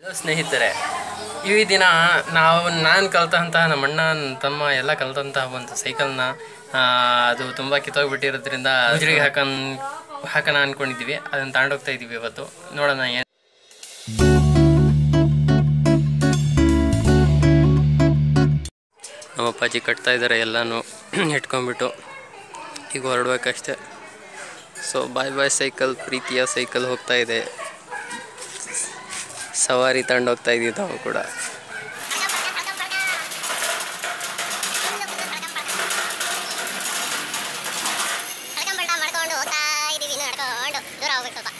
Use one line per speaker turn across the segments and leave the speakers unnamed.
ಸ್ನೇಹಿತರೆ ಈ ದಿನ ನಾವು ನಾನು ಕಲ್ತಂತಹ ನಮ್ಮ ಅಣ್ಣ ನನ್ನ ತಮ್ಮ ಎಲ್ಲ ಕಲ್ತಂತಹ ಒಂದು ಸೈಕಲ್ನ ಅದು ತುಂಬ ಕಿತ್ತೋಗ್ಬಿಟ್ಟಿರೋದ್ರಿಂದ ಗುಜರಿಗೆ ಹಾಕನ್ ಹಾಕೋಣ ಅಂದ್ಕೊಂಡಿದ್ವಿ ಅದನ್ನು ತಗೊಂಡೋಗ್ತಾ ಇದ್ದೀವಿ ಇವತ್ತು ನೋಡೋಣ ಏನು ನಮ್ಮ ಅಪ್ಪಾಜಿ ಕಟ್ತಾ ಇದ್ದಾರೆ ಎಲ್ಲನೂ ಇಟ್ಕೊಂಡ್ಬಿಟ್ಟು ಈಗ ಹೊರಡ್ಬೇಕಷ್ಟೆ ಸೊ ಬಾಯ್ ಬಾಯ್ ಸೈಕಲ್ ಪ್ರೀತಿಯ ಸೈಕಲ್ ಹೋಗ್ತಾ ಇದೆ ಸವಾರಿ ತಗೊಂಡೋಗ್ತಾ ಇದ್ದೀವಿ ನಾವು ಕೂಡ
ಕಳ್ಕೊಂಬಲ್ಟ ಮಾಡ್ಕೊಂಡು ಹೋಗ್ತಾ ಇದೀವಿ ಇನ್ನು ನಡ್ಕೊಂಡು ದೂರ ಹೋಗ್ಬೇಕು ಸ್ವಲ್ಪ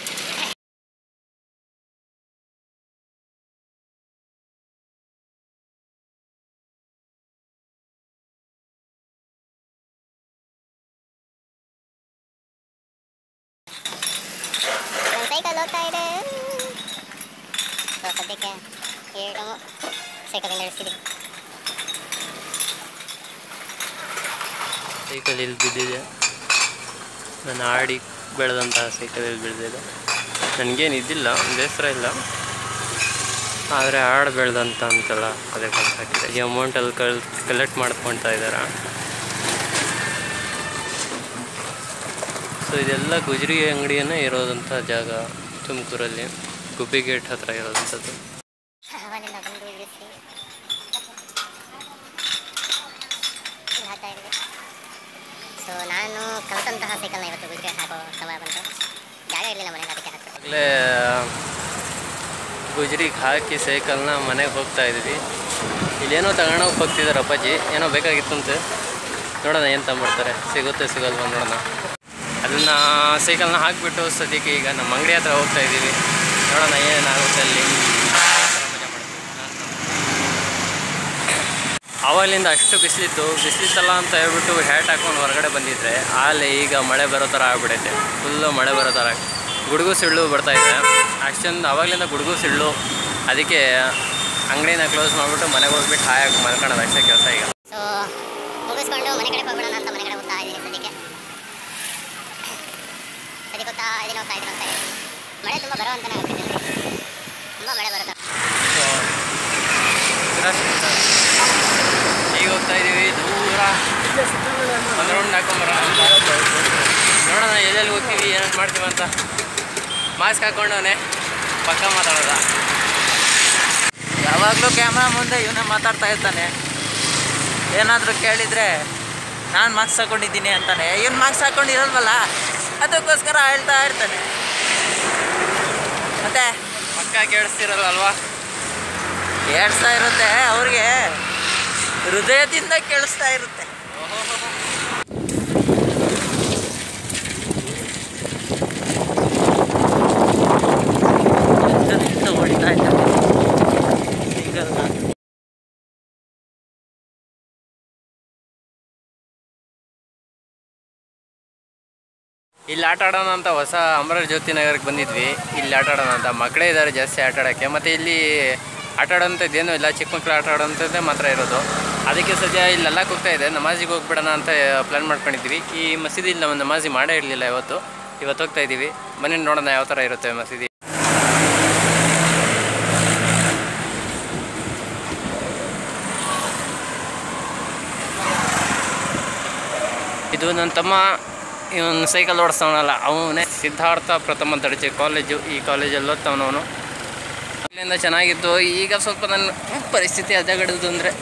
ನನ್ನ ಸೈಕಲ್ ಹೋಗ್ತಾ ಇದೆ ಸೊ ಸದ್ಯಕ್ಕೆ ಏಳು ಸೈಕಲ್ ನಡೆಸಿದ್ದೀವಿ
ಸೈಕಲ್ ಇಲ್ಲಿ ಬಿದ್ದಿದೆ ನಾನು ಆಡಿ ಬೆಳೆದಂತಹ ಸೈಕಲ್ ಇಲ್ಲಿ ಬಿದ್ದಿದೆ ನನಗೇನು ಇದ್ದಿಲ್ಲ ಬೇಸರ ಇಲ್ಲ ಆದರೆ ಆಡು ಬೆಳೆದಂತ ಅಂತಲ್ಲ ಅದೇ ಗೊತ್ತಾಗಿದೆ ಈ ಅಮೌಂಟಲ್ಲಿ ಕಲ್ ಕಲೆಕ್ಟ್ ಮಾಡ್ಕೊಳ್ತಾ ಇದ್ದಾರೆ ಸೊ ಇದೆಲ್ಲ ಗುಜರಿ ಅಂಗಡಿಯೇ ಇರೋದಂಥ ಜಾಗ ತುಮಕೂರಲ್ಲಿ ಗುಬ್ಬಿ ಗೇಟ್ ಹತ್ರ ಇರೋದಂಥದ್ದು
ಅವನಿಂದ ಬಂದು ಇಳಿಸಿ ಹಾಕ್ತಾ ಇದ್ದೀವಿ ಸೊ ನಾನು ಕಲ್ತಂತಹ ಸೈಕಲ್ನ ಇವತ್ತು ಗುಜರಿ ಹಾಕೋ ಸಮಯ ಬಂತು ಜಾಗ ಇರಲಿಲ್ಲ ಮನೇಲಿ ಅದಕ್ಕೆ ಹಾಕ್ತಾರೆ
ಆಗಲೇ ಗುಜರಿಗೆ ಹಾಕಿ ಸೈಕಲ್ನ ಮನೆಗೆ ಹೋಗ್ತಾ ಇದ್ವಿ ಇಲ್ಲೇನೋ ತಗೊಂಡೋಗಿ ಹೋಗ್ತಿದ್ದಾರೆ ಅಪ್ಪಾಜಿ ಏನೋ ಬೇಕಾಗಿತ್ತಂತೆ ನೋಡೋಣ ಏನು ತಗೊಂಡ್ಬಿಡ್ತಾರೆ ಸಿಗುತ್ತೆ ಸಿಗಲ್ವ ನೋಡೋಣ ಅದನ್ನು ಸೈಕಲ್ನ ಹಾಕಿಬಿಟ್ಟು ಸದ್ಯಕ್ಕೆ ಈಗ ನಮ್ಮ ಅಂಗಡಿ ಹತ್ರ ಹೋಗ್ತಾ ಇದ್ದೀವಿ ನೋಡೋಣ ಏನೇನಾಗುತ್ತೆ ಅಲ್ಲಿ ಮಜಾ ಮಾಡ್ತೀವಿ. ಆವಾಗಲಿಂದ ಅಷ್ಟು ಬಿಸಿಲಿತ್ತು ಬಿಸಿಲಿತ್ತಲ್ಲ ಅಂತ ಹೇಳ್ಬಿಟ್ಟು ಹ್ಯಾಟ್ ಹಾಕೊಂಡು ಹೊರಗಡೆ ಬಂದಿದ್ರೆ ಅಲ್ಲಿ ಈಗ ಮಳೆ ಬರೋ ಥರ ಆಗ್ಬಿಡೈತೆ ಫುಲ್ಲು ಮಳೆ ಬರೋ ಥರ ಗುಡುಗು ಸಿಳ್ಳು ಬರ್ತಾ ಇದೆ ಅಷ್ಟೊಂದು ಆವಾಗಲಿಂದ ಗುಡುಗು ಸಿಳ್ಳು ಅದಕ್ಕೆ ಅಂಗಡಿನ ಕ್ಲೋಸ್ ಮಾಡಿಬಿಟ್ಟು ಮನೆಗೆ ಹೋಗ್ಬಿಟ್ಟು ಹಾಯಾಗಿ ಮಲ್ಕೊಳ್ಳೋದು ಅಷ್ಟೇ ಕೆಲಸ ಈಗ
ಸೊ ಮುಗಿಸ್ಕೊಂಡು ಮನೆ ಕಡೆ ಹೋಗ್ಬಿಡೋಣ ಅಂತ ಮನೆ ಕಡೆ ಹೋಗ್ತಾ ಇದ್ದೀನಿ ಸದ್ಯಕ್ಕೆ ಸದ್ಯಕ್ಕೆ ಹೋಗ್ತಾ ಇದೀನಿ ಹೋಗ್ತಾ ಇದ್ದೀನಿ ಅಂತ ಹೇಳಿ ಮಳೆ ತುಂಬ ಬರೋ ಅಂತಾನೆ ಆಗ್ಬಿಟ್ಟಿದೆ ತುಂಬ ಮಳೆ ಬರುತ್ತೆ
ಈಗ ಹೋಗ್ತಾ ಇದ್ದೀವಿ ದೂರ ಒಂದು ರೌಂಡ್ ಹಾಕೊಂಬರೋಣ ಅಂತ ನೋಡೋಣ ಎಲ್ಲೆಲ್ಲಿ ಹೋಗ್ತೀವಿ ಏನೇನು ಮಾಡ್ತೀವಿ ಅಂತ ಮಾಸ್ಕ್ ಹಾಕೊಂಡವನೆ ಪಕ್ಕ ಮಾತಾಡೋದ
ಯಾವಾಗಲೂ ಕ್ಯಾಮ್ರಾ ಮುಂದೆ ಇವನೇ ಮಾತಾಡ್ತಾ ಇರ್ತಾನೆ ಏನಾದರೂ ಕೇಳಿದರೆ ನಾನು ಮಾರ್ಕ್ಸ್ ಹಾಕೊಂಡಿದ್ದೀನಿ ಅಂತಾನೆ ಇವ್ನು ಮಾರ್ಕ್ಸ್ ಹಾಕೊಂಡಿರಲ್ವಲ್ಲ ಅದಕ್ಕೋಸ್ಕರ ಹೇಳ್ತಾ ಇರ್ತಾನೆ ಮತ್ತೆ
ಪಕ್ಕ ಕೇಳಿಸ್ತಿರಲ್ಲ ಅಲ್ವಾ
ಕೇಳಿಸ್ತಾ ಇರುತ್ತೆ ಅವ್ರಿಗೆ ಹೃದಯದಿಂದ ಕೇಳಿಸ್ತಾ ಇರುತ್ತೆ ಎಷ್ಟೊತ್ತಿಂದ ಹೊಡಿತಾ ಇದ್ದಾನೆ ಸಿಗಲ್ಲ
ಇಲ್ಲಿ ಆಟ ಆಡೋಣ ಅಂತ ಹೊಸ ಅಮರ ಜ್ಯೋತಿ ನಗರಕ್ಕೆ ಬಂದಿದ್ವಿ ಇಲ್ಲಿ ಆಟ ಆಡೋಣ ಅಂತ ಮಕ್ಕಳೇ ಇದ್ದಾರೆ ಜಾಸ್ತಿ ಆಟ ಆಡೋಕ್ಕೆ ಮತ್ತು ಇಲ್ಲಿ ಆಟ ಆಡೋಂಥದ್ದು ಏನೂ ಇಲ್ಲ ಚಿಕ್ಕ ಮಕ್ಕಳು ಆಟ ಆಡೋಂಥದ್ದೇ ಮಾತ್ರ ಇರೋದು ಅದಕ್ಕೆ ಸದ್ಯ ಇಲ್ಲೆಲ್ಲ ಹೋಗ್ತಾ ಇದೆ ನಮಾಜಿಗೆ ಹೋಗ್ಬಿಡೋಣ ಅಂತ ಪ್ಲ್ಯಾನ್ ಮಾಡ್ಕೊಂಡಿದ್ವಿ ಈ ಮಸೀದಿಲಿ ನಾವು ನಮಾಜಿ ಮಾಡೇ ಇರಲಿಲ್ಲ ಇವತ್ತು ಇವತ್ತು ಹೋಗ್ತಾ ಇದ್ದೀವಿ ಬನ್ನಿ ನೋಡೋಣ ಯಾವ ಥರ ಇರುತ್ತೆ ಮಸೀದಿ ಇದು ನನ್ನ ತಮ್ಮ ಇವನು ಸೈಕಲ್ ಓಡಿಸ್ತಾವನಲ್ಲ ಅವನೇ ಸಿದ್ಧಾರ್ಥ ಪ್ರಥಮ ದರ್ಜೆ ಕಾಲೇಜು ಈ ಕಾಲೇಜಲ್ಲಿ ಓದ್ತಾವನವನು ಅಲ್ಲಿಂದ ಚೆನ್ನಾಗಿತ್ತು ಈಗ ಸ್ವಲ್ಪ ನನ್ನ ಪರಿಸ್ಥಿತಿ ಹದಗೆಡುದು ಅಂದರೆ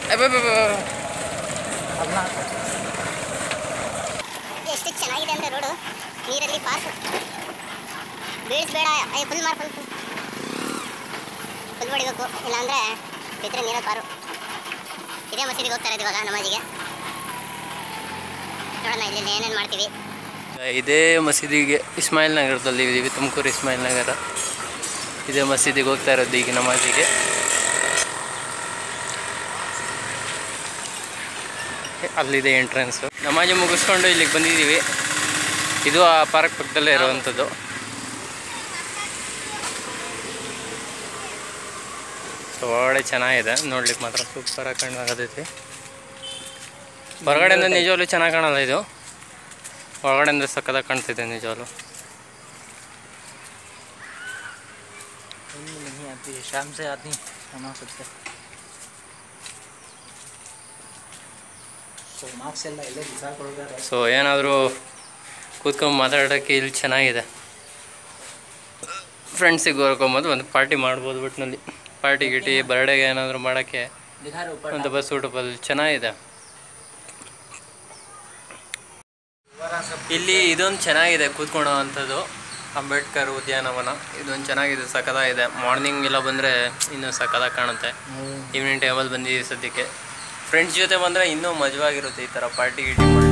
ಎಷ್ಟು ಚೆನ್ನಾಗಿದೆ ಅಂದರೆ ರೋಡು ನೀರಲ್ಲಿ ಪಾರ್ಕ್ ಬೀಳಿಸ್ಬೇಡ ಅಯ್ಯ ಫುಲ್ ಮಾರ್ ಫುಲ್ ಫುಲ್ ಹೊಡಿಬೇಕು ಇಲ್ಲಾಂದರೆ ಬಿದ್ದರೆ ನೀರಲ್ಲಿ ಪಾರು ಇದೇ ಮಸೀದಿಗೆ ಹೋಗ್ತಾರೆ ಇವಾಗ ನಮಾಜಿಗೆ ನೋಡೋಣ ಇಲ್ಲಿ ಏನೇನು ಮಾಡ್ತೀವಿ
ಇದೇ ಮಸೀದಿಗೆ ಇಸ್ಮಾಯಿಲ್ ನಗರದಲ್ಲಿ ಇದ್ದೀವಿ ತುಮಕೂರು ಇಸ್ಮಾಯಿಲ್ ನಗರ ಇದೇ ಮಸೀದಿಗೆ ಹೋಗ್ತಾ ಇರೋದು ಈಗ ನಮಾಜಿಗೆ ಅಲ್ಲಿದೆ ಎಂಟ್ರೆನ್ಸು ನಮಾಜಿ ಮುಗಿಸ್ಕೊಂಡು ಇಲ್ಲಿಗೆ ಬಂದಿದ್ದೀವಿ ಇದು ಆ ಪಾರ್ಕ್ ಪಕ್ಕದಲ್ಲೇ ಇರುವಂಥದ್ದು ಸೊ ಒಳ್ಳೆ ಚೆನ್ನಾಗಿದೆ ನೋಡ್ಲಿಕ್ಕೆ ಮಾತ್ರ ಸೂಪರಾಗಿ ಕಾಣಾಗತೈತಿ ಹೊರಗಡೆಯಿಂದ ನಿಜವಾಗ್ಲೂ ಚೆನ್ನಾಗಿ ಕಾಣಲ್ಲ ಇದು ಒಳಗಡೆಯಿಂದ ಸಕ್ಕದಾಗಿ ಕಾಣ್ತಿದೆ ನಿಜವಾಗ್ಲು
अभी शाम से आदमी जमा सकते ಸೊ ಮಾರ್ಕ್ಸ್ ಎಲ್ಲ ಇಲ್ಲೇ ಬಿಸಾಕೊಳ್ತಾರೆ
ಸೊ ಏನಾದರೂ ಕೂತ್ಕೊಂಡು ಮಾತಾಡೋಕ್ಕೆ ಇಲ್ಲಿ ಚೆನ್ನಾಗಿದೆ ಫ್ರೆಂಡ್ಸಿಗೆ ಹೊರ್ಕೊಂಬೋದು ಒಂದು ಪಾರ್ಟಿ ಮಾಡ್ಬೋದು ಒಟ್ಟಿನಲ್ಲಿ ಪಾರ್ಟಿ ಗಿಟಿ ಬರ್ಡೇಗೆ ಏನಾದರೂ ಮಾಡೋಕ್ಕೆ
ದಿಖಾ ರहे ऊपर
ಒಂದು ಬಸ್ ಊಟದಲ್ಲಿ ಚೆನ್ನಾಗಿದೆ ಇಲ್ಲಿ ಇದೊಂದು ಚೆನ್ನಾಗಿದೆ ಕೂತ್ಕೊಳ್ಳೋ ಅಂಥದ್ದು ಅಂಬೇಡ್ಕರ್ ಉದ್ಯಾನವನ ಇದೊಂದು ಚೆನ್ನಾಗಿದೆ ಸಖತ್ತಾಗಿದೆ ಮಾರ್ನಿಂಗ್ ಎಲ್ಲ ಬಂದರೆ ಇನ್ನೂ ಸಖತ್ತಾಗಿ ಕಾಣುತ್ತೆ ಈವ್ನಿಂಗ್ ಟೈಮಲ್ಲಿ ಬಂದಿದ್ದೀವಿ ಸದ್ಯಕ್ಕೆ ಫ್ರೆಂಡ್ಸ್ ಜೊತೆ ಬಂದರೆ ಇನ್ನೂ ಮಜವಾಗಿರುತ್ತೆ ಈ ಥರ ಪಾರ್ಟಿ ಗಿಟಿ ಮಾಡಿ